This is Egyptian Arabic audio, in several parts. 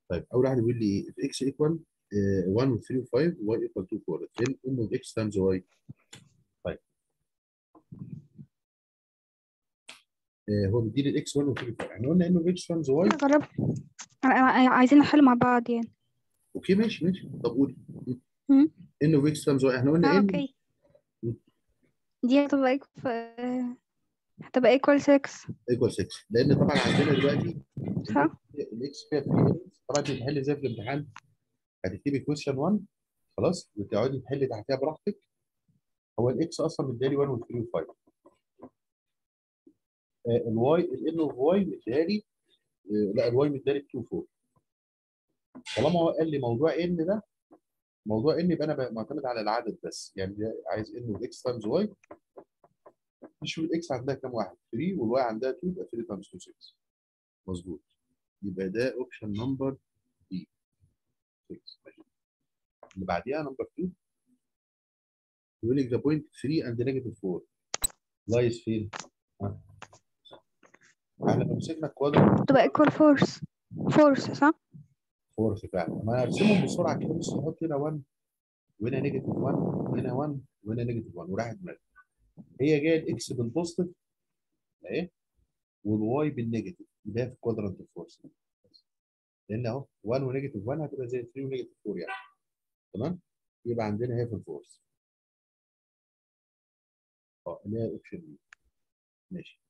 طيب اول واحد بيقول لي ايه if x equal uh, 1 و 3 و 5 y equal to 4 then n of x times y طيب آه، هو مديني الاكس 1 و 3 و 5 احنا قلنا انه x times y جرب أنا- أنا- عايزين نحل مع بعض يعني اوكي ماشي ماشي طب قولي مم. ان اوف اكس تايمز واي احنا قلنا اه ان اوكي دي هتبقى equal هتبقى equal 6 ايكوال 6 لان طبعا عندنا دلوقتي صح؟ الاكس فيها 3 طبعا انت بتحل ازاي في الامتحان هتكتبي كويشن 1 خلاص وتقعدي تحلي تحتها براحتك هو الاكس اصلا مديالي 1 و 3 و 5 الواي الان اوف واي مديالي آه، لا الواي مديالي 2 4 طالما هو قال لي موضوع ان ده موضوع ان يبقى انا ب- معتمد على العدد بس يعني ده عايز ان اوف اكس تايمز واي نشوف الاكس عندها كام واحد 3 والواي عندها 2 يبقى 3 تايمز 2 6 مظبوط يبقى ده اوبشن نمبر بي 6 ماشي اللي بعديها نمبر 2 يقول لك ذا بوينت 3 اند نيجاتيف 4 لايز فين؟ ها؟ احنا لو مسكنا الكوادرنت هتبقى equal force force صح؟ فورس فعلا ما ارسمهم بسرعه كده بص احط هنا 1 وهنا نيجاتيف 1 وهنا 1 وهنا نيجاتيف 1 وراحت دماغي هي جايه الاكس بالبوزيتيف اهي والواي بالنيجاتيف يبقى هي في كوادرنت الفورس لان اهو 1 ونيجاتيف 1 هتبقى زي 3 ونيجاتيف 4 يعني تمام يبقى عندنا هي في الفورس اه اللي هي اوبشن بي ماشي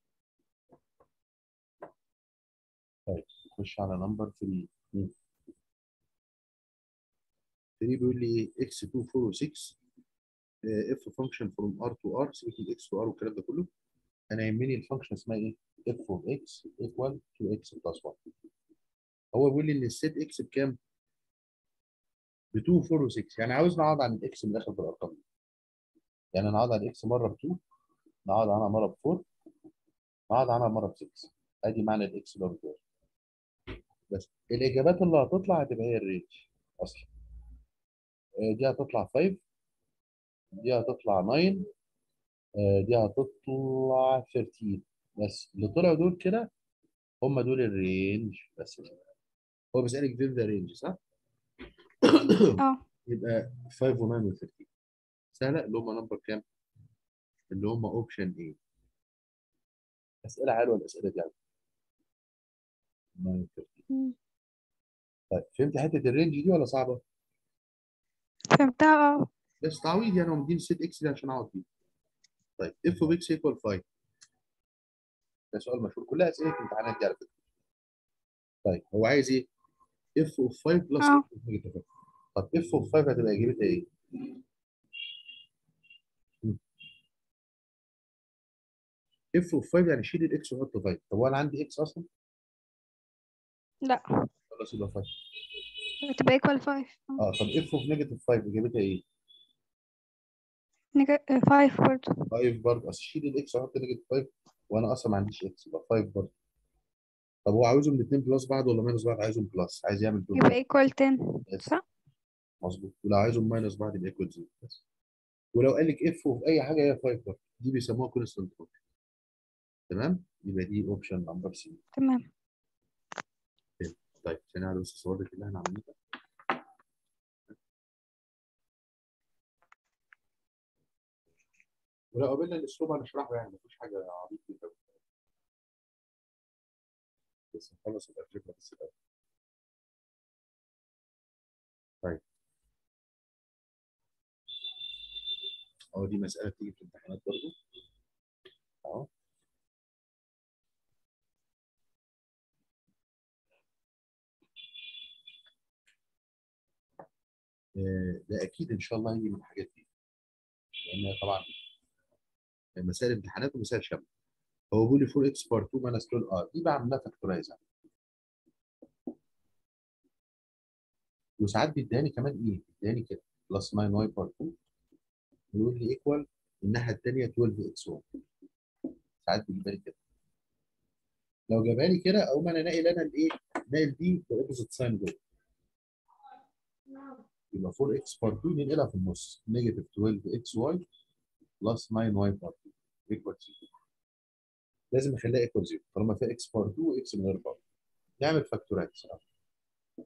طيب نخش على نمبر 3 مم. 3 بيقول لي ايه اكس 2 4 و 6 اف فانكشن فروم ار تو ار سيبك الاكس تو ار والكلام ده كله انا يهمني الفانكشن اسمها ايه؟ اف اوف اكس ايكوال تو اكس بلس 1 هو بيقول لي ان السيت اكس بكام؟ ب 2 4 و 6 يعني عاوز نعوض عن الاكس من الاخر بالارقام دي يعني نعوض عن الاكس مره ب 2 نعوض عنها مره ب 4 نعوض عنها مره ب 6 ادي معنى الاكس اللي هو بتاعي بس الاجابات اللي هتطلع هتبقى هي الرينج اصلا آه، دي هتطلع 5 دي هتطلع 9 آه، دي هتطلع 13 بس اللي طلعوا دول كده هم دول الرينج بس كده. هو بيسألك فين ذا رينج صح؟ اه يبقى 5 و9 و 13 سهلة اللي هم نمبر كام؟ اللي هم اوبشن ايه أسئلة حلوة الأسئلة دي على فكرة. 9 و 13 مم. طيب فهمت حتة الرينج دي ولا صعبة؟ فهمتها اه بس تعويض يعني هو مديني سيت اكس دي عشان اقعد فيه. طيب اف اوف اكس ايكوال 5 ده سؤال مشهور كلها اسئله امتحانات دي على فكره. طيب هو عايز ايه؟ اف اوف 5 بلس اه اف اوف نيجاتيف 5 طب اف اوف 5 هتبقى اجابتها ايه؟ اف اوف 5 يعني شيل الاكس وحط 5 طب هو انا عندي اكس اصلا؟ لا خلاص يبقى 5 هتبقى equal 5 اه طب اف اوف نيجاتيف 5 اجابتها ايه؟ 5 برضه 5 برضه اصل شيل الاكس وحط نيجاتيف 5 وانا اصلا ما عنديش اكس يبقى 5 برضه طب هو عاوزهم الاثنين بلس بعض ولا ماينس بعض؟ عايزهم بلس عايز يعمل دول يبقى equal 10 بس صح؟ مظبوط ولو عايزهم ماينس بعض يبقى ايكوال 0 بس ولو قال لك اف اوف اي حاجه هي 5 برضه دي بيسموها كونستنت فانكشن تمام؟ يبقى دي اوبشن نمبر سي تمام طيب ثانية على بس الصور اللي احنا عملناها ولو قابلنا الاسلوب هنشرحه يعني مفيش حاجة عبيط جدا بس نخلص الأجوبة بس الأول طيب أهو دي مسألة بتيجي في الامتحانات برضه أهو آه، ده أكيد إن شاء الله يجي من الحاجات دي لأن هي طبعا مسائل امتحانات ومسائل شاملة هو بيقول لي 4 اكس بار 2 ماينس 12 ار دي بعملها فاكتورايز وساعات بيداني كمان ايه؟ بيداني كده بلس 9 واي بار 2 ويقول لي ايكوال الناحيه الثانيه 12 اكس 1 ساعات بيجيبها لي كده لو جابها لي كده اقوم انا ناقل انا الايه؟ ناقل دي باوبوزيت ساين جوه يبقى 4 اكس بار 2 ننقلها في النص نيجاتيف 12 اكس واي بلس 9 واي بار 2 ايكوال 0 لازم اخليها ايكوال 0 طالما فيها اكس بار 2 واكس من غير بار نعمل فاكتورايز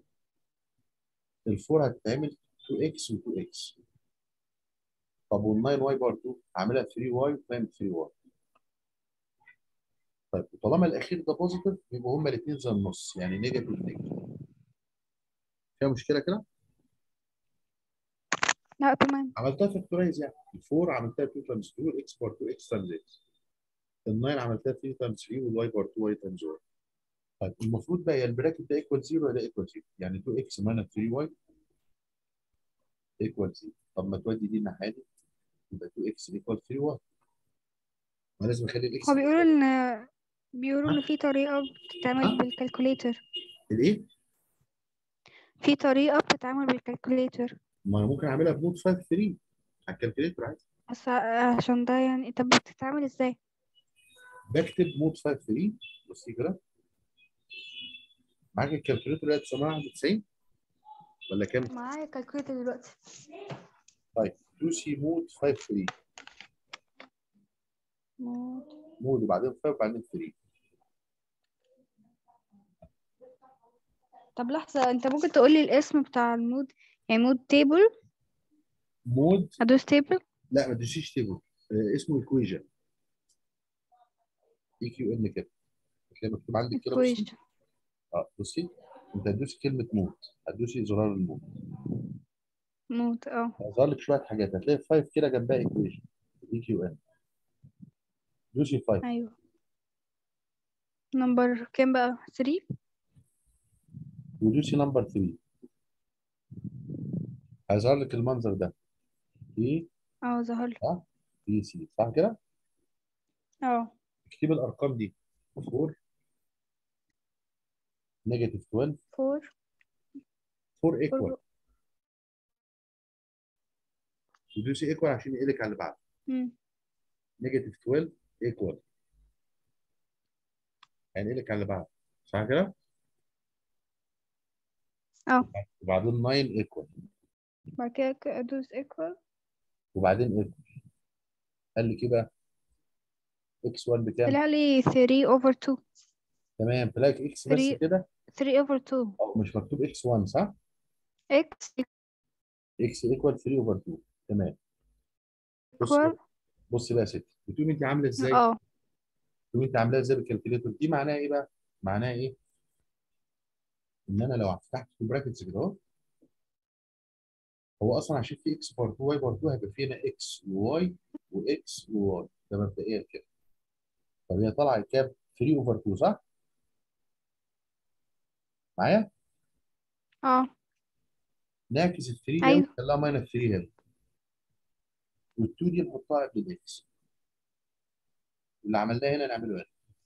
الفور هتتعمل 2x و 2x طب وال 9y بار 2 هعملها 3y تايم 3y طيب طالما الاخير ده بوزيتيف يبقوا هما الاثنين زي النص يعني نيجاتيف نيجاتيف فيها مشكله كده؟ لا تمام عملتها فاكتورايز يعني ال 4 عملتها 2 تايمز 2 والاكس بار 2 اكس تايمز اكس ال 9 عملتها 3 تايمز 3 والواي بار 2 واي تايمز واي طيب المفروض بقى يا البراكت ده ايكوال 0 يا ده ايكوال 0 يعني 2 اكس ماينس 3 واي ايكوال 0 طب ما تودي دي الناحيه دي يبقى 2 اكس ايكوال 3 واي ما لازم اخلي الاكس هو بيقولوا ان بيقولوا ان في طريقة ها؟ بتتعمل بالكالكوليتر الايه؟ في طريقة بتتعمل بالكالكوليتر ما انا ممكن اعملها بنوت 5 3 على الكالكوليتر عادي بس ع- عشان ده يعني طب بتتعمل ازاي بكتب مود 5 3 بصي كده معاك الكالكوليتر اللي هي 991 ولا كام؟ معايا كالكوليتر دلوقتي طيب دوسي مود 5 3 مود وبعدين 5 وبعدين 3 طب لحظة انت ممكن تقولي الاسم بتاع المود يعني مود تيبل مود ادوس تيبل لا ما تدوسيش تيبل آه اسمه ايكويجن اي كيو ان كده هتلاقي مكتوب عندك كده بصي equation اه بصي انت هتدوسي كلمه مود هتدوسي زرار المود مود اه هيظهر لك شويه حاجات هتلاقي 5 كده جنبها ايكويجن اي كيو ان دوسي 5 ايوه نمبر كام بقى 3 ودوسي نمبر 3 هيظهر لك المنظر ده اي اه ظهر لي اه بي سي صح كده؟ اه اكتبي الارقام دي 4 نيجاتيف 12 4 4 ايكوال ودوسي ايكوال عشان يقلك على اللي بعده نيجاتيف 12 ايكوال هينقلك على اللي بعده صح كده؟ اه وبعدين 9 ايكوال بعد كده ك- ادوس equal وبعدين ايكوال قال لي كده اكس 1 بكام؟ طلع لي 3 over 2 تمام تلاقي اكس بس 3 كده 3 over 2 او مش مكتوب اكس 1 صح؟ x اكس ايكوال 3 اوفر 2 تمام بص equal بص بقى يا ستي بتقومي انت عامله ازاي؟ اه بتقومي انت عاملاها ازاي بالكالكوليتر دي معناها ايه بقى؟ معناها ايه؟ ان انا لو فتحت في براكتس كده اهو هو اصلا عشان في اكس بار 2 واي بار 2 هيبقى في هنا اكس وواي واكس وواي ده مبدئيا كده طب هي طالعه كام؟ 3 اوفر 2 صح؟ معايا؟ اه نعكس ال 3 ده ايوه ونخليها ماينس 3 هنا وال 2 دي نحطها قبل الاكس واللي عملناه هنا نعمله هنا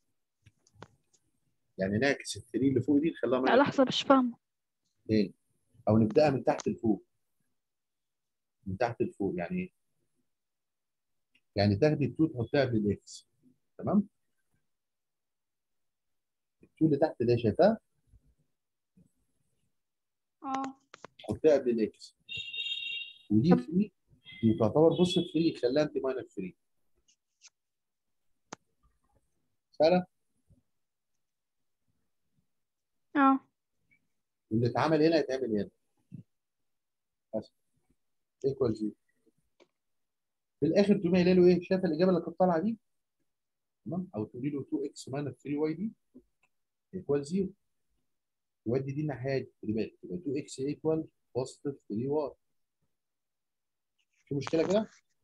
يعني نعكس ال 3 اللي فوق دي نخليها لا ماينس لحظة مش فاهمة 2 او نبداها من تحت لفوق من تحت لفوق يعني ايه؟ يعني تاخدي ال 2 تحطيها قبل الاكس تمام؟ ال 2 اللي تحت ده شايفاها؟ اه تحطيها قبل الاكس ودي 3 دي تعتبر بص 3 خليها انت ماينس 3 فعلا اه واللي اتعمل هنا يتعمل هنا بس ايكوال 0 في الاخر تقومي قايله له ايه شايف الاجابه اللي كانت طالعه دي تمام او تقولي له 2 اكس ماينس 3 واي دي ايكوال 0 تودي دي الناحيه دي خلي بالك يبقى 2 اكس ايكوال بوزيتيف 3 واي في مشكله كده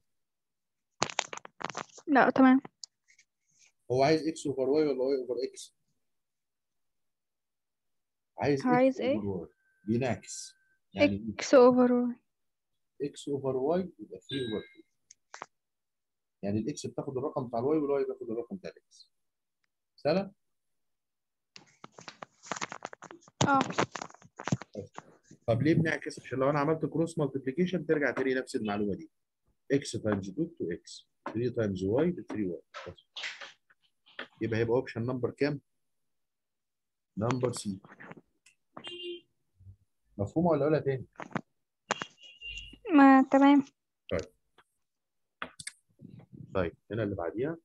لا تمام هو عايز اكس اوفر واي ولا واي اوفر اكس عايز هو اكس عايز ايه اوفر واي بينعكس يعني x over y اكس اوفر واي يبقى 3 اوفر 2 يعني الاكس بتاخد الرقم بتاع الواي والواي بياخد الرقم بتاع الاكس سهله اه طب ليه بنعكس عشان لو انا عملت كروس مالتيبليكيشن ترجع تلاقي نفس المعلومه دي اكس تايمز 2 2 اكس 3 تايمز واي ب 3 واي يبقى هيبقى اوبشن نمبر كام؟ نمبر سي مفهومه ولا اقولها تاني؟ ما تمام طيب هنا اللي بعديها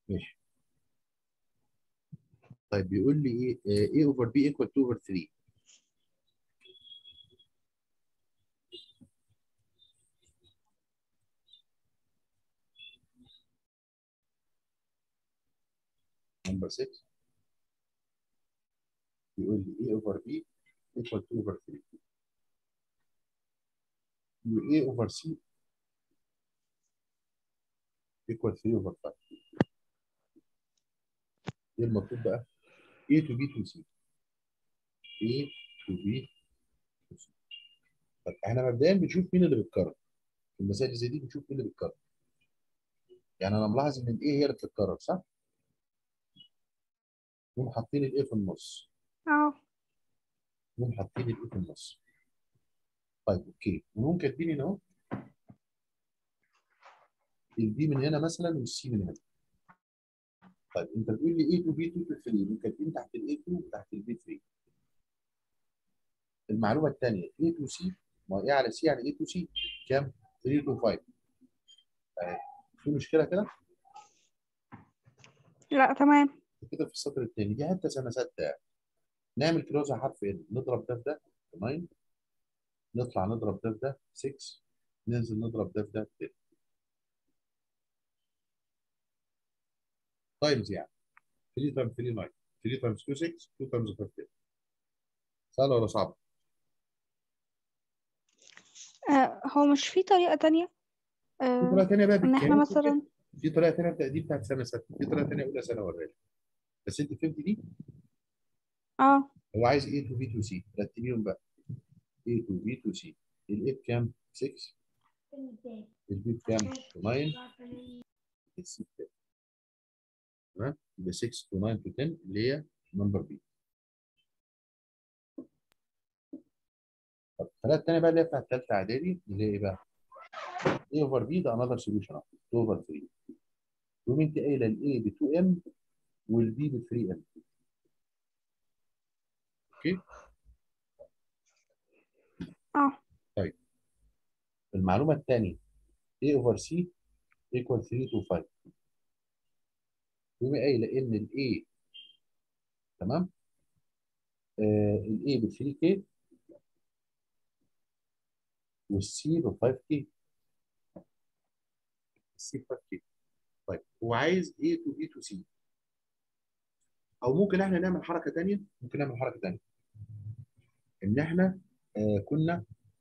ماشي طيب بيقول لي ايه آه، a over b equal 2 over 3 number 6 بيقول لي a over b equal 2 over 3 و a over c equal 3 over 5 ايه المطلوب بقى؟ a to b to c a to b to c طب احنا مبدئيا بنشوف مين اللي بيتكرر في المسائل اللي زي دي بنشوف مين اللي بيتكرر يعني انا ملاحظ ان الايه هي اللي بتتكرر صح؟ نقوم حاطين الايه في النص اه نقوم حاطين الايه في النص طيب اوكي ونقوم كاتبين هنا اهو البي من هنا مثلا والسي من هنا طيب انت بتقول لي ايه تو بي 2 تو 3 نقوم كاتبين تحت الاي 2 وتحت البي 3 المعلومه الثانيه اي تو سي ما ايه على سي يعني اي تو سي كام؟ 3 تو 5 آه، في مشكله كده؟ لا تمام كده في السطر الثاني دي حته سنه سته نعمل كلوز على حرف ان نضرب ده في ده 9 نطلع نضرب ده في ده 6 ننزل نضرب ده في ده 10 تايمز يعني 3 تايمز 3 9 3 تايمز 2 6 2 تايمز 5 10 سهل ولا صعب؟ آه هو مش في طريقة تانية في آه طريقه ثانيه بقى ان احنا بالكامل مثلا في طريقه ثانيه التقديم بتاعت سنه سته في طريقه ثانيه اولى سنه ورا بس انت فهمت دي؟ اه هو عايز A to B to C رتبيهم بقى A to B to C ال A بكام؟ 6 ال B بكام؟ 9 ال C بكام؟ تمام؟ يبقى 6 to 9 to 10 اللي هي نمبر B طب الطريقه الثانيه بقى اللي هي بتاعت ثالثه اعدادي اللي هي ايه بقى؟ A over B ده another solution 2 over 3 تقوم انت قايله ال A ب 2M وال B ب 3M اوكي؟ اه المعلومه الثانيه A over C equal 3 to 5 تقومي قايله ان ال A تمام؟ آه ال A ب 3K والسي ب 5K السي ب 5K طيب هو عايز A to B to C او ممكن احنا نعمل حركه ثانيه ممكن نعمل حركه ثانيه ان احنا آه كنا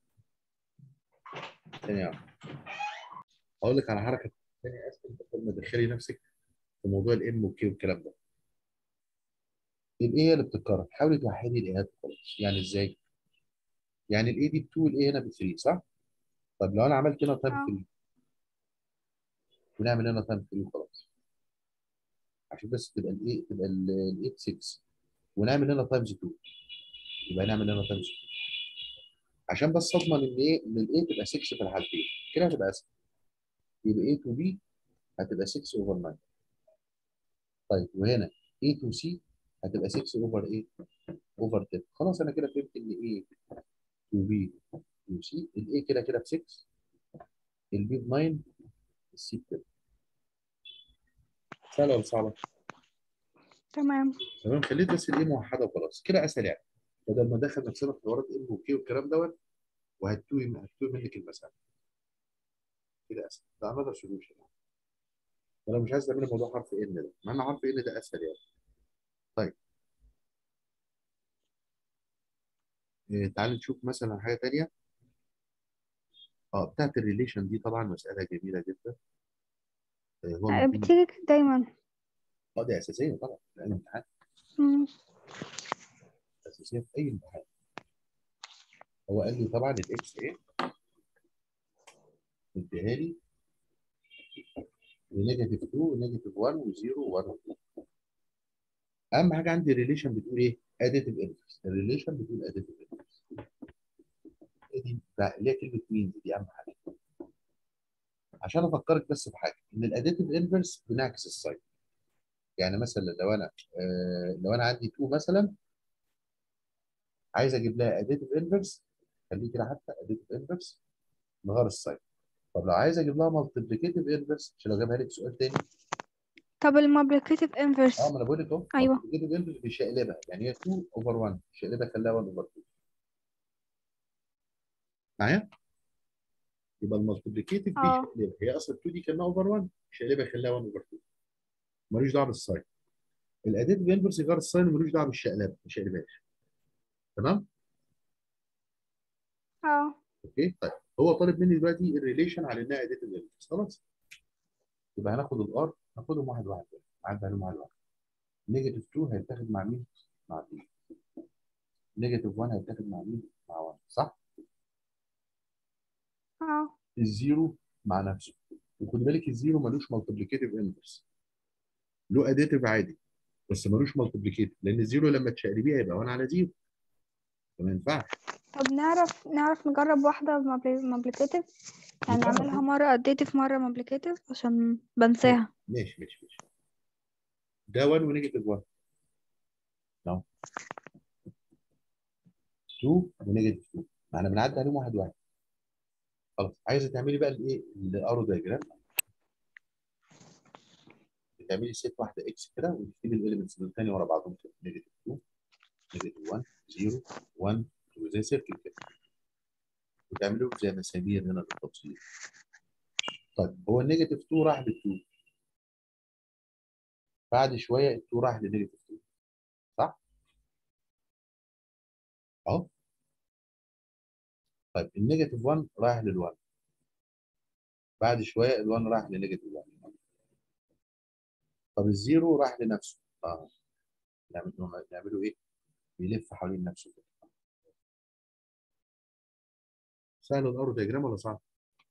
ثانيه واحدة. هقول لك على حركه ثانيه اسف انت قبل ما تدخلي نفسك في موضوع الام والكي والكلام ده الايه هي اللي بتتكرر حاولي توحدي الايات خلاص يعني ازاي؟ يعني الاي دي ب 2 والاي هنا ب 3 صح؟ طب لو انا عملت هنا تايم آه. 3 ونعمل هنا تايم 3 وخلاص عشان بس تبقى الايه تبقى الاي ب 6 ونعمل هنا تايمز 2 يبقى نعمل هنا تايمز 2 عشان بس اضمن ان ايه ان الاي تبقى 6 في الحالتين كده هتبقى اسهل يبقى A to B هتبقى 6 اوفر 9 طيب وهنا A to C هتبقى 6 اوفر ايه؟ اوفر 10 خلاص انا كده فهمت ان A to B to C ال A كده كده ب 6 ال B ب 9 ال C ب 10 سهله ولا صعبه؟ تمام تمام خليت بس الايه موحده وخلاص كده اسهل يعني بدل ما ادخل نفسنا في حوارات ام وكي والكلام دوت وهتوي هتوي منك المساله كده اسهل ده انذر سوليوشن انا مش عايز تعمل موضوع حرف ان ده مع ان حرف ان ده اسهل يعني طيب إيه تعال نشوف مثلا حاجه ثانيه اه بتاعت الريليشن دي طبعا مساله جميله جدا آه، هو آه، المفروض بتيجي كده دايما اه دي اساسيه طبعا في اي امتحان مم. اساسيه في اي امتحان هو قال لي طبعا الاكس ايه اديها لي ونيجاتيف 2 ونيجاتيف 1 و0 و1 اهم حاجه عندي الريليشن بتقول ايه؟ اديتيف انفرس الريليشن بتقول اديتيف انفرس دي بقى- اللي هي كلمه مين دي اهم حاجه عشان افكرك بس بحاجه ان الاديتيف انفرس بنعكس الساين يعني مثلا لو انا آه لو انا عندي 2 مثلا عايز اجيب لها اديتيف انفرس خليه كده حتى اديتيف انفرس نغير الساين طب لو عايز اجيب لها مالتيبليكيتيف انفرس عشان لو جابها لك سؤال تاني طب المالتيبليكاتيف انفرس اه ما انا بقول لك اهو أيوة. multiplicative inverse بيشقلبها يعني هي 2 اوفر 1 شقلبها خلاها 1 اوفر 2 معايا؟ يبقى المالتيبليكيتيف اه. بيشقلبها هي اصلا 2 دي كانها اوفر 1 شقلبها خلاها 1 اوفر 2 ملوش دعوه بالساين الاديتيف انفرس غير الساين ملوش دعوه بالشقلبه ما شقلبهاش تمام؟ اه اوكي طيب هو طالب مني دلوقتي الريليشن على انها اديتيف انفرس خلاص يبقى هناخد الار ناخدهم واحد واحد عدى عليهم واحد واحد نيجاتيف 2 هيتاخد مع مين؟ مع 2 نيجاتيف 1 هيتاخد مع مين؟ مع 1 صح؟ اه الزيرو مع نفسه وخد بالك الزيرو ملوش مالتيبليكيتيف انفرس له اديتيف عادي بس ملوش مالتيبليكيتيف لان الزيرو لما تشقلبيه هيبقى 1 على زيرو فما ينفعش طب نعرف نعرف نجرب واحدة مالتيبليكاتيف يعني نجرب. نعملها مرة اديتيف مرة مالتيبليكاتيف عشان بنساها ماشي ماشي ماشي ده 1 ونيجاتيف 1 نعم 2 ونيجاتيف 2 ما احنا بنعدي عليهم واحد واحد خلاص عايزه تعملي بقى الايه الارو دايجرام بتعملي ست واحده اكس كده وتكتبي الاليمنتس دول تاني ورا بعضهم كده نيجاتيف 2 نيجاتيف 1 0 1 2 زي سيركل كده وتعملوا زي مسامير هنا بالتفصيل طيب هو النيجاتيف 2 راح بال 2 بعد شويه ال 2 راح لنيجاتيف 2 صح؟ اهو طيب النيجاتيف 1 رايح لل 1 بعد شويه ال 1 راح لنيجاتيف 1 طب الزيرو راح لنفسه اه نعمل نعمله ايه؟ بيلف حوالين نفسه كده سهل الارو دياجرام ولا صعب؟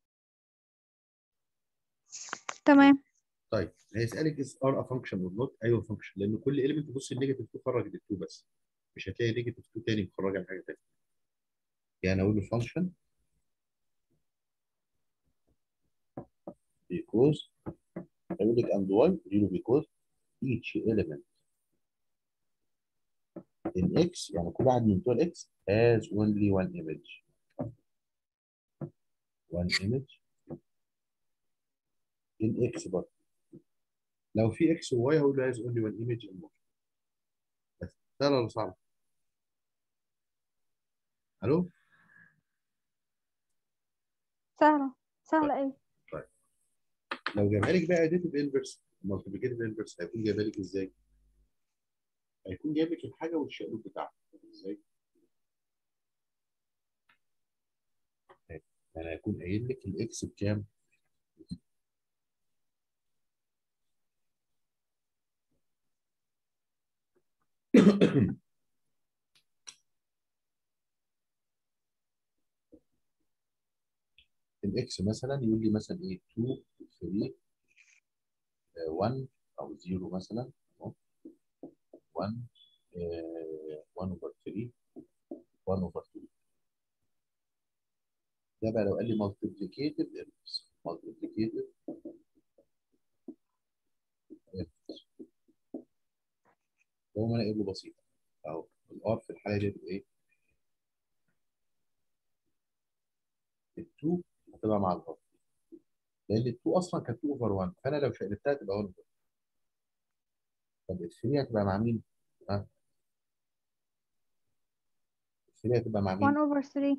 تمام طيب هيسالك از ار ا فانكشن اور نوت ايوه فانكشن لان كل اليمنت بص النيجاتيف 2 خرج ال 2 بس مش هتلاقي نيجاتيف 2 تاني مخرجه لحاجه تانيه يعني اقول له فانكشن because اقول لك and why يقول له because each element in x يعني كل واحد من بتوع الاكس has only one image one image in x برضه لو في اكس وواي هقول له has only one image in y بس سهل ولا صعب؟ الو؟ سهلة سهلة ايه لو جابها لك بقى اديتيف انفرس مالتيبليكيتيف انفرس هيكون جايبها لك ازاي؟ هيكون جايب لك الحاجه والشقلوب بتاعها ازاي؟ يعني هيكون قايل لك الاكس بكام؟ الاكس مثلا يقول لي مثلا ايه 2 3 آه، 1 او 0 مثلا أهو. 1 آه، 1 اوفر 3 1 اوفر 2 ده بقى لو قال لي مالتيبليكيتيف انفرس مالتيبليكيتيف انفرس ده هو انا قايل له بسيطه اهو الار في الحاله دي هتبقى ايه؟ ال 2 هتبقى مع الار لان ال 2 اصلا كانت 2 اوفر 1 فانا لو شقلبتها تبقى 1 اوفر طب ال 3 هتبقى مع مين؟ ها؟ ال 3 هتبقى مع 1 مين؟ over 3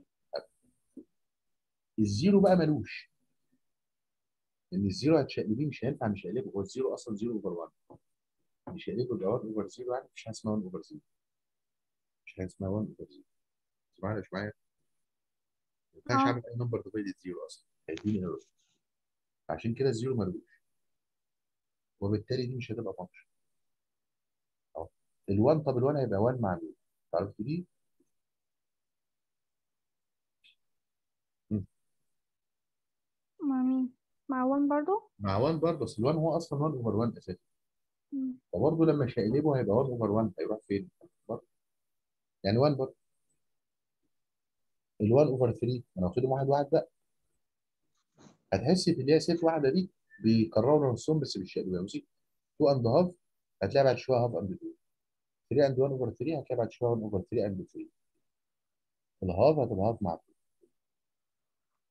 الزيرو بقى ملوش لان الزيرو هتشقلبيه مش هينفع مش هيقلبه هو الزيرو اصلا 0 اوفر 1 مش هيقلبه يبقى 1 اوفر 0 يعني مفيش حاجه اسمها 1 اوفر 0 مش حاجه اسمها 1 اوفر 0 معايا مش معايا؟ ما ينفعش اه. اعمل اي نمبر ديفايدد زيرو اصلا هيديني ايرور عشان كده الزيرو ملوش وبالتالي دي مش هتبقى فانكشن اهو ال1 طب ال1 هيبقى 1 مع مين؟ تعرف دي؟ مع مين مع 1 برضو مع 1 برضه اصل ال1 هو اصلا 1 اوفر 1 اساسا مم. فبرضه لما شقلبه هيبقى 1 اوفر 1 هيروح فين؟ برضه يعني 1 برضه ال1 اوفر 3 انا واخدهم واحد واحد بقى هتحس في اللي هي ست واحده دي بيكرروا نفسهم بس بالشقلب يعني 2 اند هاف هتلاقي بعد شويه هاف اند 2 3 اند 1 اوفر 3 هتلاقي بعد شويه 1 اوفر 3 اند 3 الهاف هتبقى هاف مع 2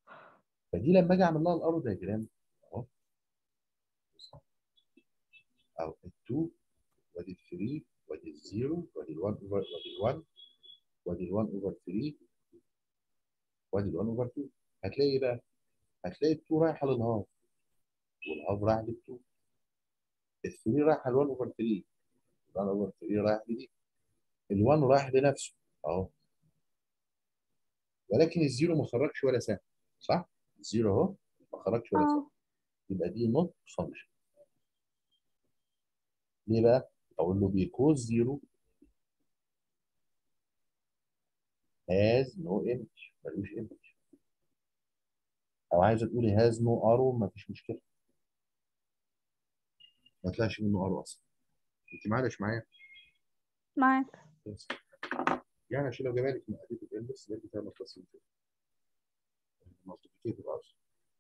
فدي لما اجي اعمل لها الارو دايجرام اهو او ال2 وادي ال3 وادي ال0 وادي ال1 اوفر وادي ال1 وادي ال1 اوفر 3 وادي ال1 اوفر 2 هتلاقي ايه بقى؟ هتلاقي ال2 رايحه للهاف والهاف رايح لل2 ال3 رايحه ل1 اوفر 3 ال1 اوفر 3 رايح لدي ال1 رايح لنفسه اهو ولكن الزيرو ما خرجش ولا سهم صح؟ الزيرو اهو ما خرجش ولا سهم اه يبقى دي نوت فانكشن ليه بقى؟ اقول له because zero has no image ملوش image او عايزه تقولي has no arrow مفيش مشكله ما طلعش منه arrow اصلا انت معلش معايا معاك بس. يعني عشان لو جابها لك من اديت الانبس يبقى فيها مختصين كده مالتيبيكيتيف اصلا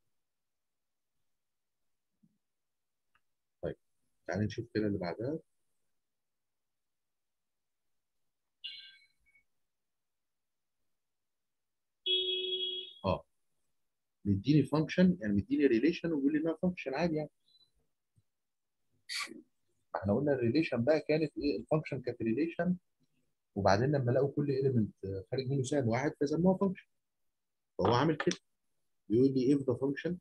طيب تعالي نشوف كده اللي بعدها اه مديني فانكشن يعني مديني ريليشن ويقول لي انها فانكشن عادي يعني احنا قلنا الريليشن بقى كانت ايه الفانكشن كانت ريليشن وبعدين لما لقوا كل اليمنت خارج منه سهم واحد فسموها فانكشن فهو عامل كده بيقول لي if the function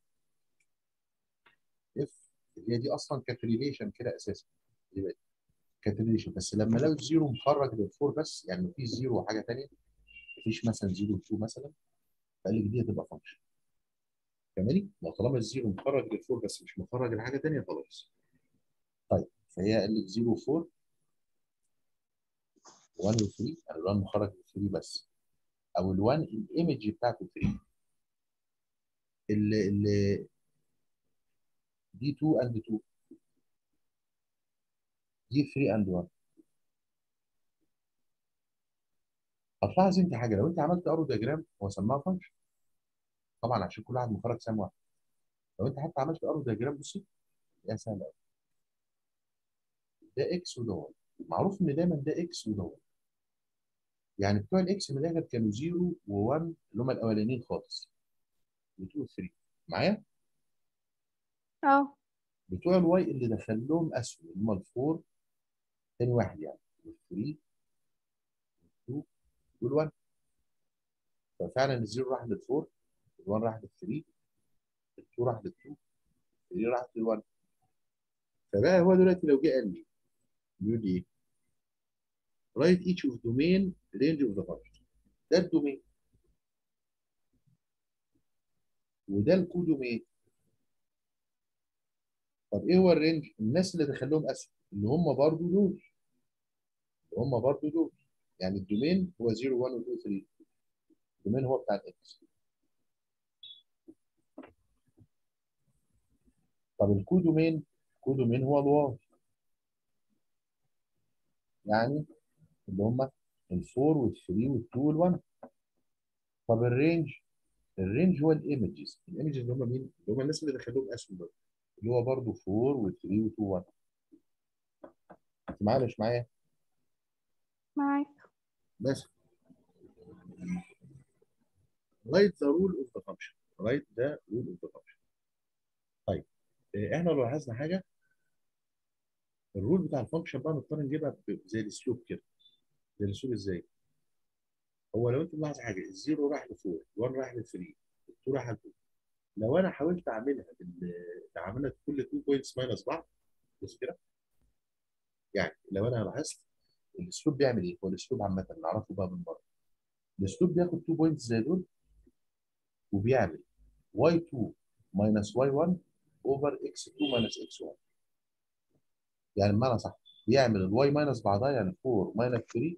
if اللي هي دي اصلا كانت ريليشن كده اساسا دي بقت كانت ريليشن بس لما لقوا الزيرو مخرج للفور بس يعني مفيش زيرو وحاجه ثانيه مفيش مثلا زيرو 2 مثلا فقال لك دي هتبقى فانكشن فاهماني؟ لو طالما الزيرو مخرج للفور بس مش مخرج لحاجه ثانيه خلاص طيب فهي قال لك 0 4 1 و 3 يعني ال1 مخرج ل 3 بس او ال1 الايمج بتاعته 3 ال ال دي 2 اند 2 دي 3 اند 1 هتلاحظ انت حاجه لو انت عملت ارو دياجرام هو سماها فانكشن طبعا عشان كل واحد مخرج سهم واحد لو انت حتى عملت ارو دياجرام بصي يا سهل قوي ده اكس وده واي معروف ان دايما ده اكس وده واي يعني بتوع الاكس من الاخر كانوا 0 و1 اللي هم الاولانيين خالص 2 و 3 معايا اه بتوع الواي اللي دخل لهم اسهم اللي هم الفور تاني واحد يعني وال3 وال2 وال1 ففعلا الزيرو راح للفور ال1 راح لل3 ال2 راح لل2 ال3 راح لل1 فبقى هو دلوقتي لو جه قال لي بيقول لي ايه؟ write each of domain range of the function ده الدومين وده الكودومين طب ايه هو الرينج؟ الناس اللي دخل لهم اسهم اللي هم برضو دول اللي هم برضو دول يعني الدومين هو 0 1 و 2 3 الدومين هو بتاع الاكس طب الكودومين الكودومين هو الواي يعني اللي هم الفور والثري والتو والوان طب الرينج الرينج هو الايمجز الايمجز اللي هم مين؟ اللي هم الناس اللي دخلوهم اسهم دول اللي هو برضه 4 و3 و2 1 انت معايا مش معايا؟ معاك بس write the rule of the function write the rule of the function طيب آه، احنا لو لاحظنا حاجه الرول بتاع الفانكشن بقى نضطر نجيبها ب- زي الاسلوب كده زي الاسلوب ازاي؟ هو لو انت ملاحظ حاجه الزيرو راح ل 4 1 راح ل 3 2 راح ل 2 لو انا حاولت اعملها بال اعملها كل 2 بوينتس ماينس بعض بص كده يعني لو انا لاحظت الاسلوب بيعمل ايه؟ هو الاسلوب عامه نعرفه بقى من بره الاسلوب بياخد 2 بوينتس زي دول وبيعمل y2 minus y1 over x2 minus x1 يعني بمعنى صح بيعمل الواي ماينس بعضها يعني 4 minus 3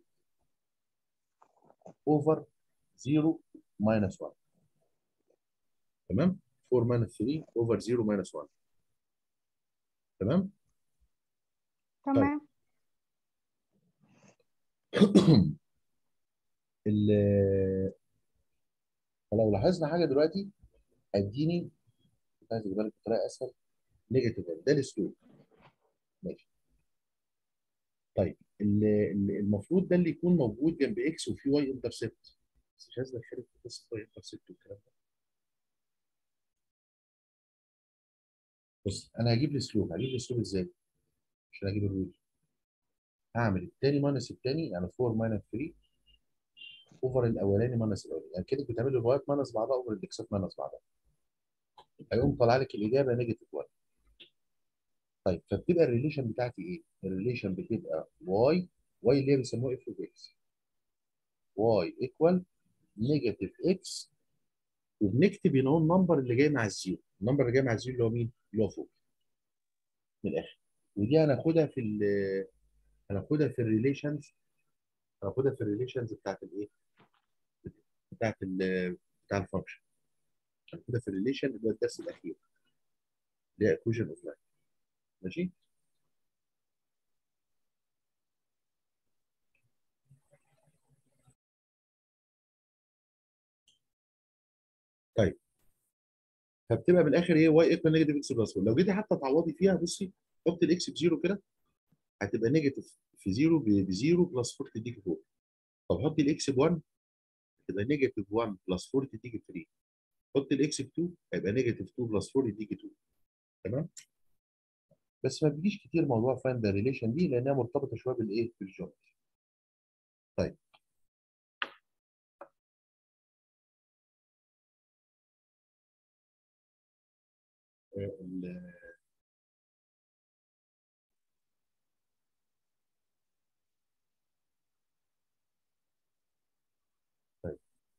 over 0 minus 1 تمام 4 minus 3 over 0 minus 1 تمام تمام ال- فلو لاحظنا حاجه دلوقتي اديني كنت عايز اجيبها لك بطريقه اسهل نيجاتيف ده الاسلوب ماشي طيب ال- ال- المفروض ده اللي يكون موجود جنب اكس وفي واي انترسبت بس مش عايز ادخلك في قصه واي انترسبت والكلام ده بص انا هجيب الاسلوب هجيب الاسلوب ازاي؟ عشان اجيب الروت هعمل التاني ماينس التاني يعني 4 ماينس 3 اوفر الاولاني ماينس الاولاني يعني كده بتعمل الوايات ماينس بعضها اوفر الاكسات ماينس بعضها هيقوم طالع لك الاجابه نيجاتيف 1 طيب فبتبقى الريليشن بتاعتي ايه؟ الريليشن بتبقى واي واي اللي هي بيسموها اف اوف اكس واي ايكوال نيجاتيف اكس وبنكتب هنا هو النمبر اللي جاي مع الزيرو النمبر اللي جاي مع الزيرو اللي هو مين؟ اللي هو فوق من الاخر ودي هناخدها في ال هناخدها في الريليشنز هناخدها في الريليشنز بتاعت الايه؟ بتاعت ال بتاع الفانكشن هناخدها في الريليشن اللي هو الدرس الاخير اللي هي ايكويشن اوف لاين ماشي؟ طيب فبتبقى من الاخر ايه واي ايكوال نيجاتيف اكس بلس 1 لو جيتي حتى تعوضي فيها بصي حط الاكس بزيرو كده هتبقى نيجاتيف في زيرو بزيرو بلس 4 تديكي 4 طب حطي الاكس ب 1 تبقى نيجاتيف 1 بلس 4 تديكي 3 حطي الاكس ب 2 هيبقى نيجاتيف 2 بلس 4 يديكي 2 تمام بس ما بيجيش كتير موضوع فايند ريليشن دي لانها مرتبطه شويه بالايه بالجيومتري طيب آه، ال- طيب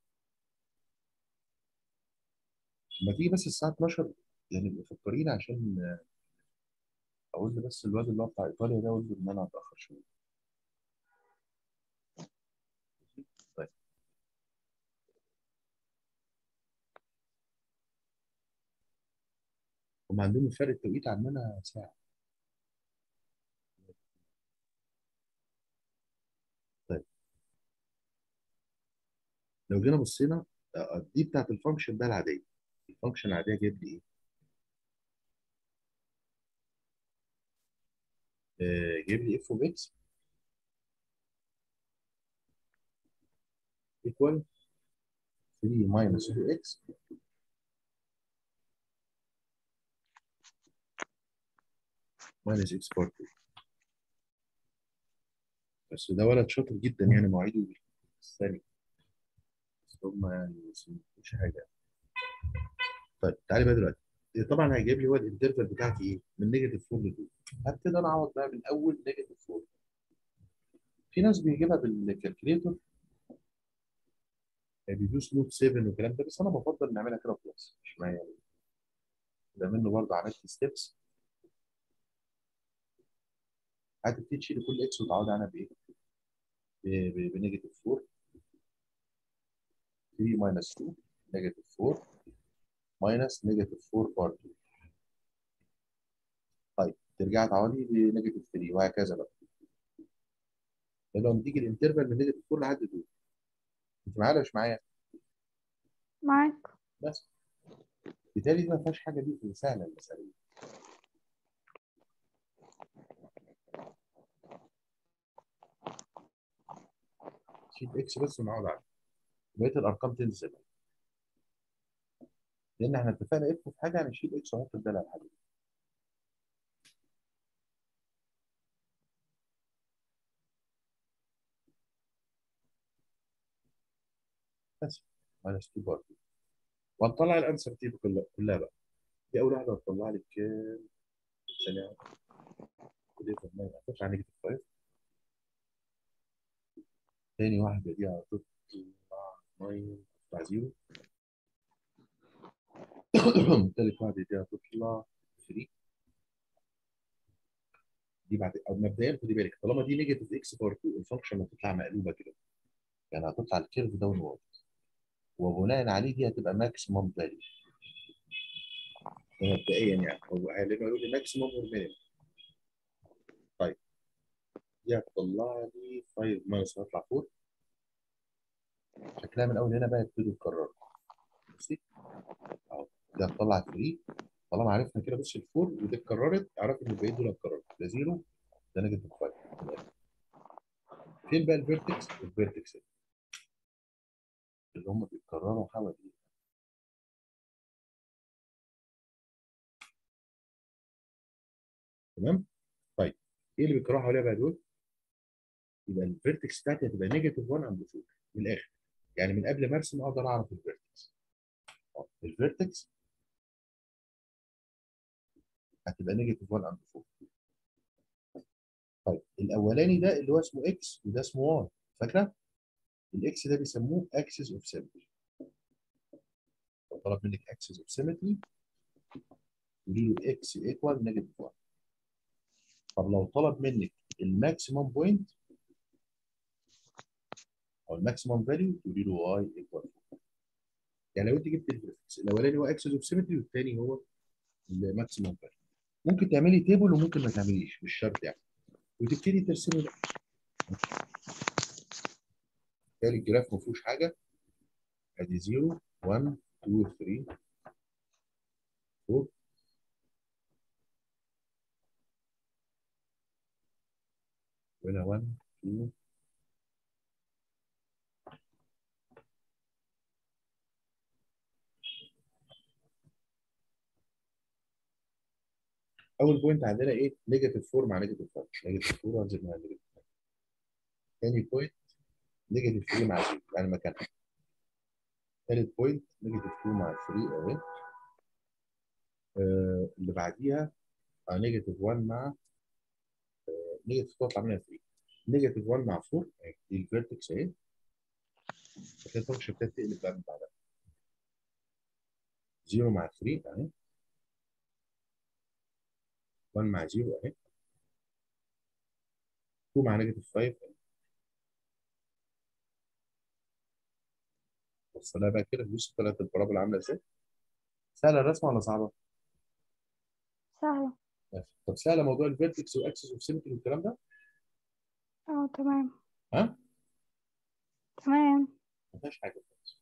لما تيجي بس الساعه 12 يعني ابقوا فكرين عشان آه، اقول له بس الواد اللي هو بتاع ايطاليا ده اقول له ان انا هتاخر شويه طيب هم عندهم فرق التوقيت عننا ساعه طيب لو جينا بصينا آه، دي بتاعت الفانكشن ده العاديه الفانكشن العاديه جايب لي ايه؟ آه، جايب لي اف اوف اكس ايكوال 3 ماينس 2 اكس ماينس اكس بار 2 بس ده ولد شاطر جدا يعني مواعيده الثاني بس هم يعني مش حاجه طيب تعالي بقى دلوقتي طبعا هيجيب لي هو الانترفال بتاعتي ايه؟ من نيجاتيف 4 ل 2 هبتدي انا اعوض بقى من اول نيجاتيف 4 في ناس بيجيبها بالكالكوليتور بيدوس نوت 7 والكلام ده بس انا بفضل نعملها كده بلس مش معايا يعني ده منه برضه عملت ستيبس هتبتدي تشيل كل اكس وتعوضي عنها بايه؟ ب- ب- بنيجاتيف 4 3 ماينس 2 نيجاتيف 4 ماينس نيجاتيف 4 بار 2 طيب ترجع تعوضي بنيجاتيف 3 وهكذا بقى لما تيجي الانترفال من نيجاتيف 4 لحد 2 انت معايا ولا مش معايا؟ معاك بس بالتالي دي ما فيهاش حاجه دي سهله المساله دي شيل اكس بس ونقعد عليه بقيه الارقام تنزل لان احنا اتفقنا اف في حاجه هنشيل اكس ونحط بدالها الحاجه بس ماينس 2 بار وهنطلع الانسر دي كلها كلها بقى دي اول واحده هتطلع لك كام ثانيه واحدة. كده يبقى هتطلع نيجاتيف 5 تاني واحده دي هتطلع 9 هتطلع 0 تالت واحده دي هتطلع 3 دي بعد او مبدئيا خدي بالك طالما دي نيجاتيف اكس بار 2 الفانكشن هتطلع مقلوبه كده يعني هتطلع الكيرف داون وورد وبناء عليه دي هتبقى ماكسيمم فاليو مبدئيا يعني هو غالبا يقول لي ماكسيمم والمينيمم طيب دي هتطلع لي 5 ماينس هتطلع 4 شكلها من اول هنا بقى يبتدوا يتكرروا بصي اهو دي هتطلع 3 طالما عرفنا كده بص الفور ودي اتكررت اعرف ان الباقيين دول اتكرروا ده 0 ده نيجاتيف 5 فين بقى الفيرتكس؟ الفيرتكس اللي هم بيتكرروا حوالي تمام؟ طيب ايه اللي بيكرهوا حواليها بقى دول؟ يبقى الفيرتكس بتاعتي هتبقى نيجاتيف 1 عند 4 من الاخر يعني من قبل ما ارسم اقدر اعرف الفيرتكس الفيرتكس هتبقى نيجاتيف 1 عند 4 طيب الاولاني ده اللي هو اسمه اكس وده اسمه واي فاكره؟ الاكس ده بيسموه اكسس اوف سيمتري لو طلب منك اكسس اوف سيمتري تقولي له اكس ايكوال نيجاتيف 1 طب لو طلب منك الماكسيمم بوينت او الماكسيمم فاليو تقولي له واي ايكوال يعني لو انت جبت الفيرتكس الاولاني هو اكسس اوف سيمتري والثاني هو الماكسيمم فاليو ممكن تعملي تيبل وممكن ما تعمليش مش شرط يعني وتبتدي ترسمي بقى بالتالي الجراف ما فيهوش حاجه ادي 0 1 2 3 4 هنا 1 2 اول بوينت عندنا ايه نيجاتيف 4 مع نيجاتيف 5 نيجاتيف 4 وانزل مع نيجاتيف 5 ثاني بوينت نيجاتيف 3 مع 0 يعني مكانها ثالث بوينت نيجاتيف 2 مع 3 اهي آه اللي بعديها آه نيجاتيف 1 مع آه نيجاتيف 2 طلع منها 3 نيجاتيف 1 مع 4 اهي دي الفيرتكس اهي هتلاقي الفانكشن ابتدت تقلب بقى من بعدها 0 مع 3 اهي 1 مع 0 اهي 2 مع نيجاتيف 5 اهي بص لها بقى كده بص طلعت البارابولا عامله ازاي سهله الرسمه ولا صعبه؟ سهلة ماشي. طب سهله موضوع الفيرتكس واكسس اوف سيمتري والكلام ده؟ اه تمام ها؟ تمام ما فيهاش حاجه خالص.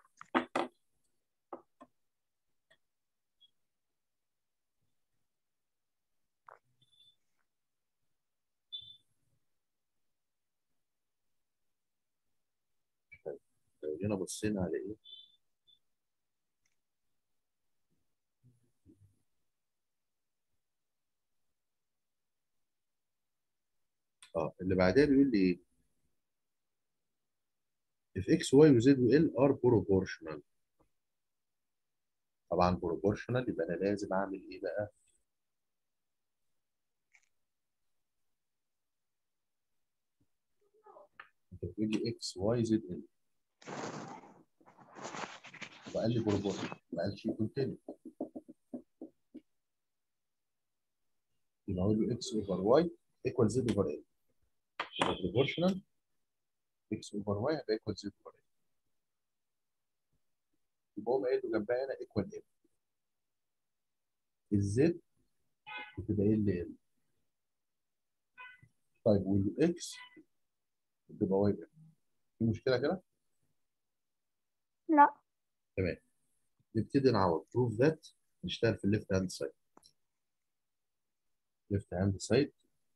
طيب لو جينا بصينا على ايه؟ اه اللي بعدها بيقول لي ايه؟ if x, y و z و l are proportional طبعا proportional يبقى انا لازم اعمل ايه بقى؟ انت بتقول لي x, y, z, l وقال لي proportional ما قالش continue يبقى اقول له x over y equal z over l يبقى proportional x over y هيبقى equal z over l يبقى هو قايل له جنبها هنا equal l الزد بتبقى ال ال طيب والاكس بتبقى واي ال في مشكله كده؟ لا تمام نبتدي نعوض بروف ذات نشتغل في الليفت هاند سايد ليفت هاند سايد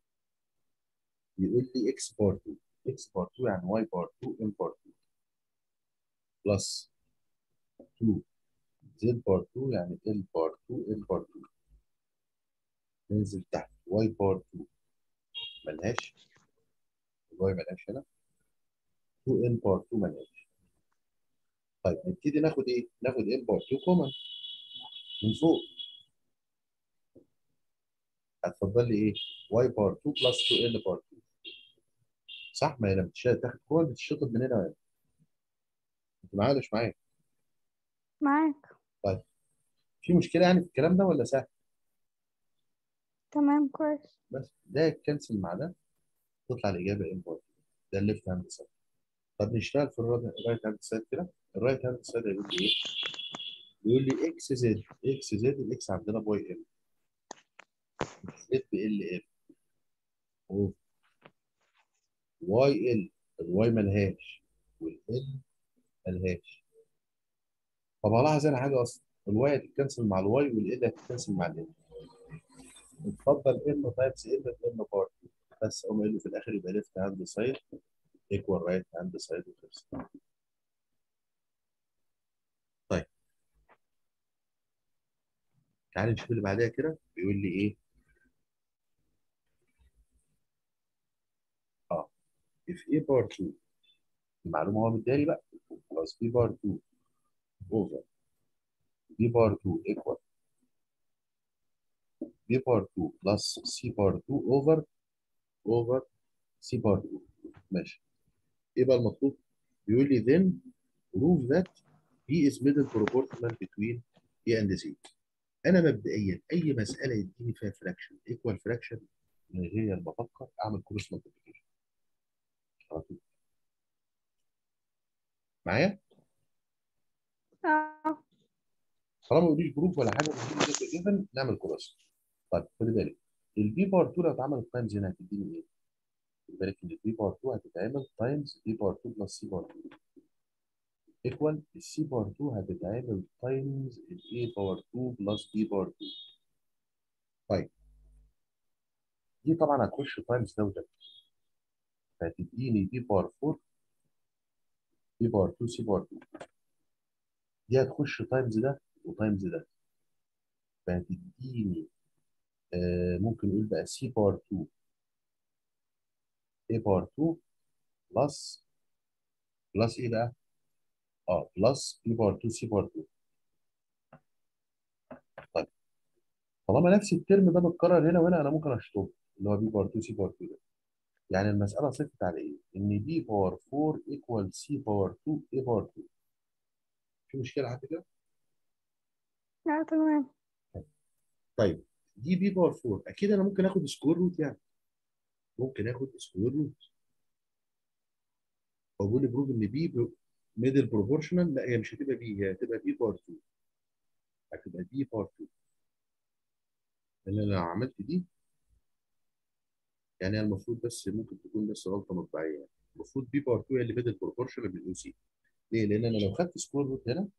بيقول لي اكس بار 2 اكس بار 2 يعني واي بار 2 ام بار 2 بلس 2 زد بار 2 يعني ال بار 2 ام بار 2 ننزل تحت واي بار 2 ملهاش الواي ملهاش هنا 2 ام بار 2 ملهاش طيب نبتدي ناخد ايه؟ ناخد ام بار 2 كومن من فوق هتفضل لي ايه؟ واي بار 2 بلس 2 ال بار 2 صح ما هي لما تشتغل تاخد كومن بتشطب من هنا وهنا انت معايا ولا مش معايا؟ معاك طيب في مشكله يعني في الكلام ده ولا سهل؟ تمام كويس بس ده يتكنسل مع ده تطلع الاجابه ام بار 2 ده الليفت هاند سايد طب نشتغل في الرايت هاند سايد كده الرايت هاند سايد هيقول لي ايه؟ بيقول لي اكس زد اكس زد الاكس عندنا باي ال زد ال ال واي ال الواي ملهاش والال ملهاش طب هلاحظ هنا حاجه اصلا الواي هتتكنسل مع الواي والال هتتكنسل مع ال اتفضل ام تايمز ال ام بار بس اقوم قايل له في الاخر يبقى ليفت هاند سايد ايكوال رايت هاند سايد وخلص طيب تعالى نشوف اللي بعدها كده بيقول لي ايه if a بار 2 المعلومه هو مداري بقى خلاص b بار 2 over b بار 2 equal b بار 2 plus c بار 2 over over c بار 2 ماشي ايه بقى المطلوب؟ بيقول لي then prove that b is middle proportional between a and c انا مبدئيا اي مساله يديني فيها فراكشن ايكوال فراكشن من غير ما افكر اعمل كروس مالتيبيكيشن معايا؟ اه طالما ما يقوليش بروف ولا حاجه بيديني جيفن نعمل كروس طيب خلي بالك البي بار 2 لو اتعملت تايمز هنا هتديني ايه؟ خلي بالك ان البي بار 2 هتتعمل تايمز بي بار 2 بلس سي بار 2 ايكوال السي بار 2 هتتعمل تايمز الاي باور 2 بلس بي باور 2 طيب دي طبعا هتخش تايمز ده وده فهتديني بي باور 4 بي باور 2 سي باور 2 دي هتخش تايمز ده وتايمز ده فهتديني آه ممكن نقول بقى سي باور 2 اي باور 2 بلس بلس ايه بقى؟ اه بلس بي باور 2 سي باور 2 طيب طالما نفس الترم ده متكرر هنا وهنا انا ممكن اشطبه اللي هو بي باور 2 سي باور 2 ده يعني المساله صفت على ايه؟ ان بي باور 4 ايكوال سي باور 2 اي باور 2 في مشكله لحد كده؟ لا تمام طيب دي بي باور 4 اكيد انا ممكن اخد سكوير روت يعني ممكن اخد سكوير روت بقول لي بروف ان بي ميدل بروبورشنال لا هي مش هتبقى بي هي هتبقى بي باور 2 هتبقى بي باور 2 لان انا لو عملت دي يعني هي المفروض بس ممكن تكون بس غلطه مطبعيه يعني المفروض بي باور 2 هي اللي ميدل بروبورشنال بالاو سي ليه؟ لان انا لو خدت سكوير روت هنا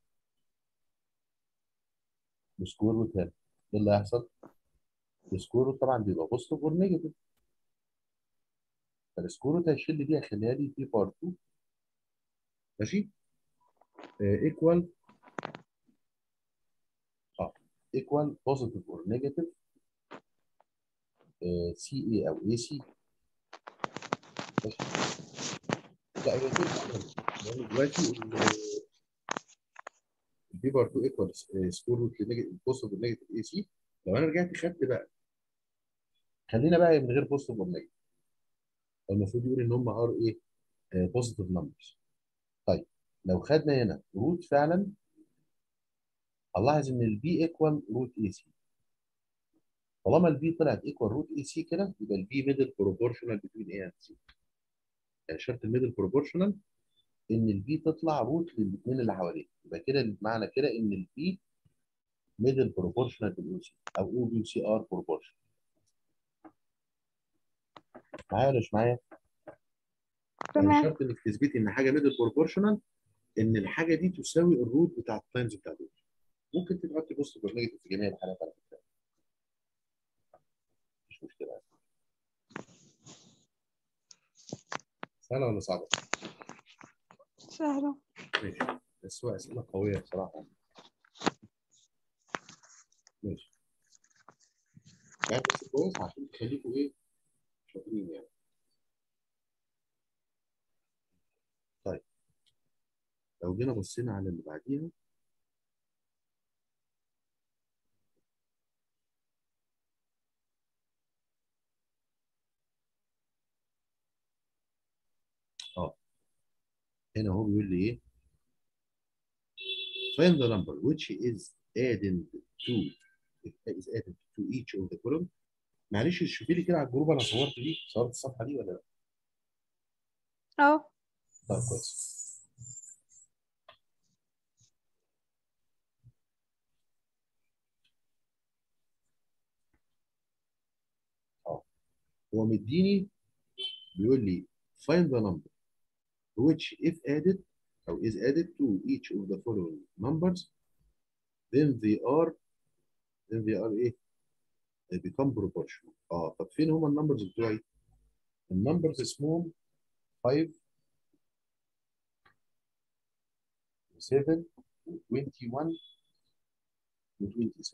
وسكوير روت هنا ايه اللي هيحصل؟ السكوير روت طبعا بيبقى بوزيتيف اور نيجاتيف فالسكوير روت هيشيل لي دي هيخليها لي بي باور 2 ماشي؟ ايكوال اه ايكوال بوزيتيف اور نيجاتيف سي اي او اي سي ماشي؟ لا هي تنفع لان دلوقتي البي باور 2 ايكوال سكوير روت بوزيتيف نيجاتيف اي سي لو انا رجعت خدت بقى خلينا بقى من غير بوزيتيف اور نيجاتيف المفروض يقول ان هم ار ايه بوزيتيف نمبرز طيب لو خدنا هنا روت فعلا هنلاحظ ان البي ايكوال روت اي سي طالما البي طلعت ايكوال روت اي سي كده يبقى البي ميدل بروبورشنال بتوين اي اند سي يعني شرط الميدل بروبورشنال ان البي تطلع روت للاثنين اللي حواليه يبقى كده معنى كده ان البي ميدل بروبورشنال بالاو سي او او بي سي ار بروبورشنال معايا ولا مش معايا؟ يعني تمام شرط انك تثبتي ان حاجه ميدل بروبورشنال ان الحاجه دي تساوي الروت بتاع التايمز بتاع دول ممكن تحطي بوست نيجاتيف في جميع الحالات على فكره مش مشكله سهله ولا صعبه؟ سهلة ماشي بس هو اسئله قويه بصراحه ماشي يعني بس كويس عشان تخليكوا ايه شاطرين يعني طيب لو جينا بصينا على اللي بعديها اه هنا هو بيقول لي ايه find the number which is added to is added to each of the column معلش شوفي لي كده على الجروب انا صورت دي صورت الصفحه دي ولا لا اه طيب كويس اه هو مديني بيقول لي find the number which if added أو is added to each of the following numbers then they are then they are إيه؟ they become proportional. اه طب فين هما النمبرز بتوعي؟ النمبرز اسمهم 5 و7 و21 و27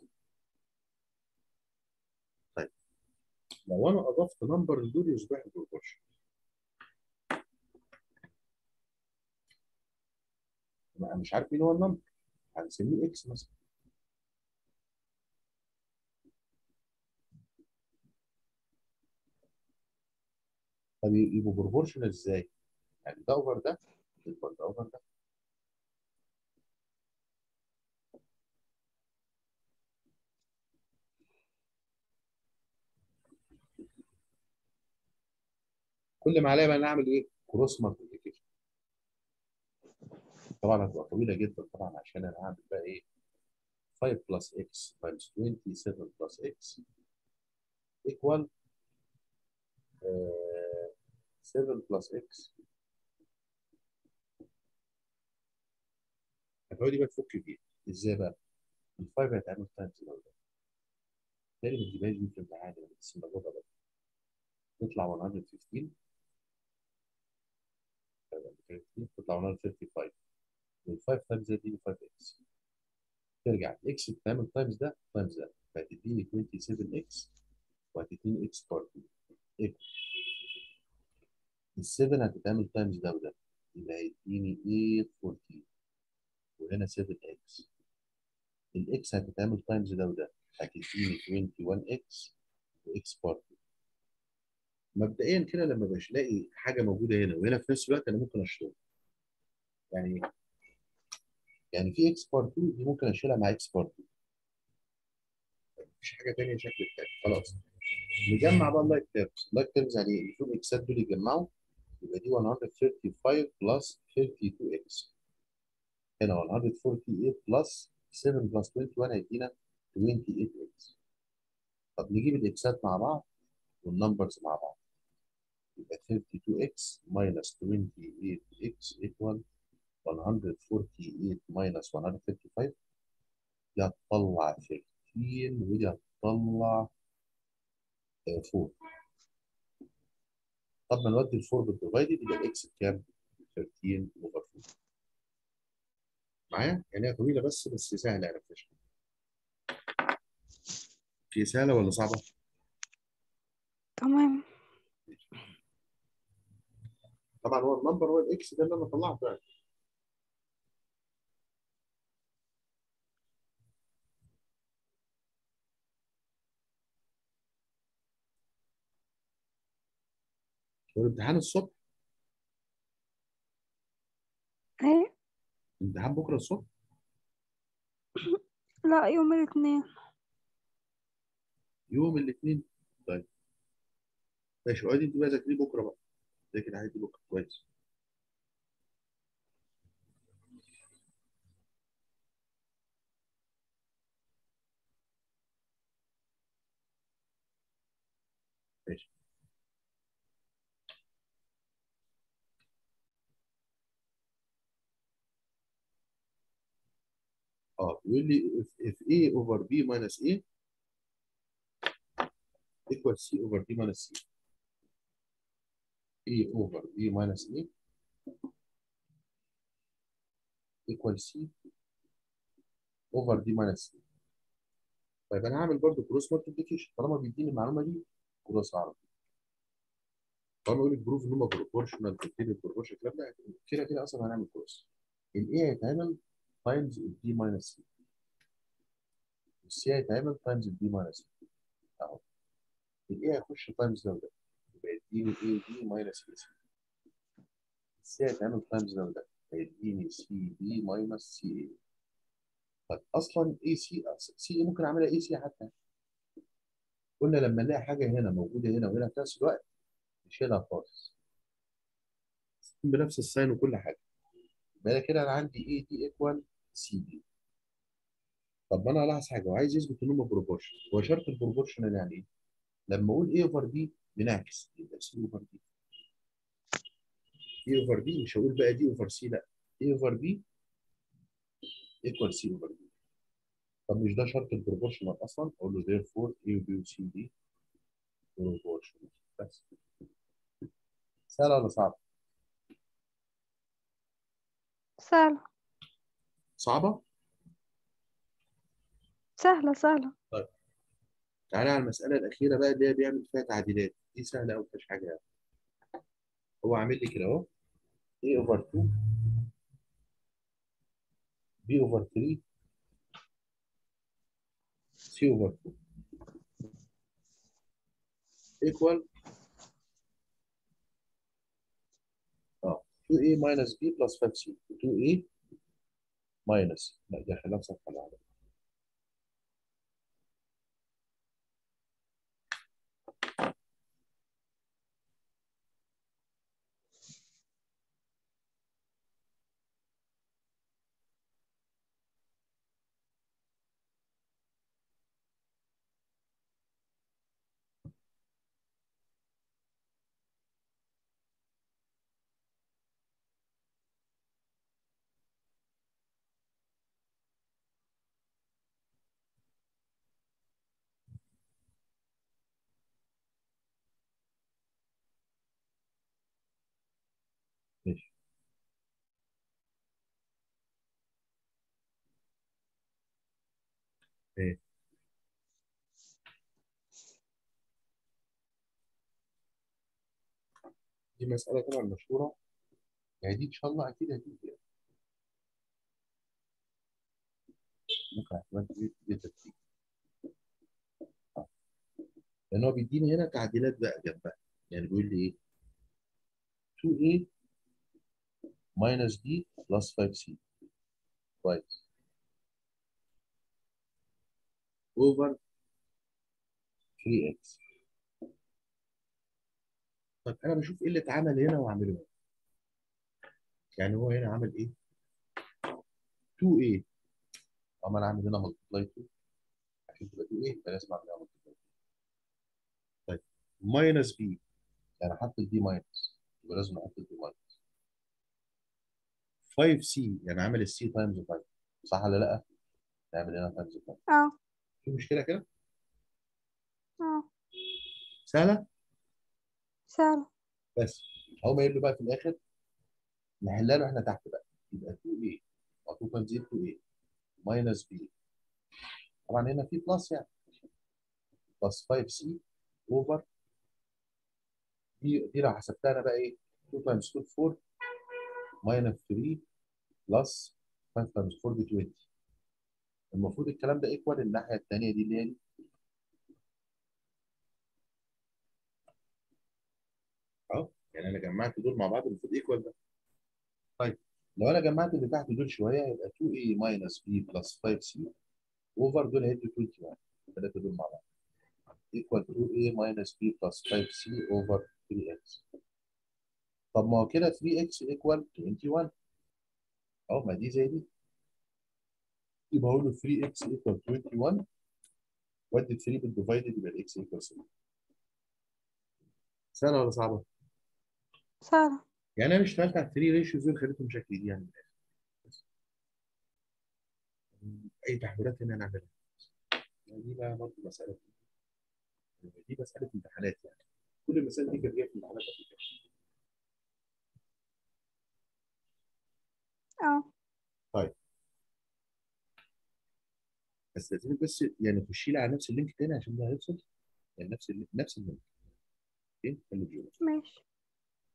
طيب لو انا اضفت نمبر لدول يصبحوا بروبورشن انا مش عارف مين هو النمبر هنسميه اكس مثلا طب يبقوا بروبورشنال ازاي؟ يعني ده اوفر ده يبقى ده اوفر ده كل ما عليا بقى نعمل ايه؟ كروس مالتيبيكيشن طبعا هتبقى طويله جدا طبعا عشان انا هعمل بقى ايه 5 plus x times 27 plus x equal آه، 7 plus x هتقعدي بقى تفك فيها ازاي بقى؟ ال 5 هيتعمل تايمز لو ده تاني ما تجيبهاش دي في الامتحان لما تقسم الموضوع ده تطلع 115 تطلع 135 وال 5 تايمز ده دي 5 x ترجع الاكس بتعمل تايمز ده تايمز ده فهتديني 27 اكس وهتديني اكس بار 2 ايه ال 7 هتتعمل تايمز ده وده يبقى هيديني 814 وهنا 7 اكس الاكس هتتعمل تايمز ده وده هتديني 21 اكس واكس بار 2 مبدئيا كده لما باش الاقي حاجه موجوده هنا وهنا في نفس الوقت انا ممكن اشيلها يعني يعني في اكس بار 2 دي ممكن اشيلها مع اكس بار 2 مفيش حاجه ثانيه شكل التاني خلاص نجمع بقى اللايك تيرمز اللايك تيرمز يعني ايه المفروض الاكسات دول يجمعوا يبقى دي 135 بلس 32 اكس هنا 148 بلس 7 بلس 21 هيدينا 28 اكس طب نجيب الاكسات مع بعض والنمبرز مع بعض يبقى 32x minus 28x equal 148 minus 155 دي هتطلع 15 ودي هتطلع 4 طب ما نودي ال 4 بالديفايدد يبقى الاكس بكام؟ 13 اوفر 4 معايا؟ يعني هي طويله بس بس سهله يعني مفيش هي سهله ولا صعبه؟ تمام طبعا هو النمبر هو الاكس ده اللي انا طلعته يعني هو الامتحان الصبح ايه الامتحان بكره الصبح لا يوم الاثنين يوم الاثنين طيب ماشي اقعدي انت بقى ذاكري بكره بقى ذاكري الحاجات دي بكره كويس ماشي اه بيقول لي if, if a over b minus a equals c over d minus c a over b minus a equals c over d minus c طيب انا هعمل برضو كروس مالتيبيكيشن طالما بيديني المعلومه دي كروس اعرف طالما يقول لك بروف ان هم بروبورشنال كونتينيو بروبورشن الكلام ده كده كده اصلا هنعمل كروس الاي هيتعمل تايمز الدي ماينس سي والسي هيتعمل تايمز الدي ماينس سي اهو الاي هيخش تايمز ده وده يبقى يديني اي دي ماينس اي سي السي هيتعمل تايمز ده وده هيديني سي بي ماينس سي اي طب اصلا اي سي سي اي ممكن اعملها اي سي حتى قلنا لما نلاقي حاجه هنا موجوده هنا وهنا في نفس الوقت نشيلها خالص بنفس الساين وكل حاجه يبقى كده انا عندي اي دي ايكوال سي دي طب ما انا هلاحظ حاجه وعايز يثبت ان هم بروبورشن هو شرط البروبورشنال يعني ايه؟ لما اقول ايه اوفر دي بنعكس يبقى سي اوفر دي ايه اوفر دي مش هقول بقى دي اوفر سي لا ايه اوفر بي ايكوال سي اوفر بي طب مش ده شرط البروبورشنال اصلا اقول له therefore اي وبي وسي دي بروبورشنال بس سهله ولا صعبه؟ سهلة صعبه؟ سهلة سهلة تعالى على المساله الاخيره بقى اللي هي بيعمل فيها تعديلات دي سهله قوي مفيش حاجه يعني هو عامل لي كده اهو ايه اوفر 2 بي اوفر 3 سي اوفر 2 ايكوال اه 2a minus b plus 5c 2a minus لا دي خلينا في صفحه العدد ماشي ايه دي مسألة طبعا مشهورة يعني دي إن شاء الله أكيد هتيجي يعني. ممكن احتمال كبير جدا تيجي آه. لأن هو بيديني هنا تعديلات بقى جنبها يعني بيقول لي إيه 2A minus D plus 5C كويس over 3x طب أنا بشوف إيه اللي اتعمل هنا وأعمله هنا يعني هو هنا عمل إيه 2A طب أنا أعمل هنا multiply 2 عشان تبقى 2A يبقى لازم أعمل هنا multiply 2 طيب minus B يعني حط الدي ماينس يبقى لازم احط الدي ماينس 5C يعني عامل السي تايمز 5 صح ولا لا؟ نعمل هنا تايمز 5 اه في مشكلة كده؟ اه سهلة؟ سهلة بس هو ما له بقى في الآخر نحلها له احنا تحت بقى يبقى 2A أو 2 تايمز 2A ماينس B طبعا هنا في بلس يعني بلس 5C اوفر دي دي لو حسبتها انا بقى ايه 2 تايمز 2 4 ماينس 3 بلس 5 تايمز 4 ب 20 المفروض الكلام ده ايكوال الناحيه الثانيه دي اللي هي دي اهو يعني انا جمعت دول مع بعض المفروض ايكوال ده طيب لو انا جمعت اللي تحت دول شويه يبقى 2a ماينس b بلس 5c اوفر دول هيدوا 21 الثلاثه دول مع بعض ايكوال 2a ماينس b بلس 5c اوفر 3x طب ما هو كده 3x ايكوال 21 اهو ما دي زي دي يبقى اقول له 3x ايكوال 21 وادي 3 بالديفايدد يبقى الاكس ايكوال 7 سهله ولا صعبه؟ سهلة يعني انا اشتغلت على 3 ريشيوز دول خليتهم شكل دي يعني من الآخر. بس. اي تحويلات هنا نعملها دي بقى برضه مساله دي مساله امتحانات يعني كل المسائل دي كانت جايه في امتحانات قبل كده اه طيب بس لازم بس يعني خشي لي على نفس اللينك تاني عشان ده هيفصل يعني نفس اللينك نفس اللينك اوكي خلي بالك ماشي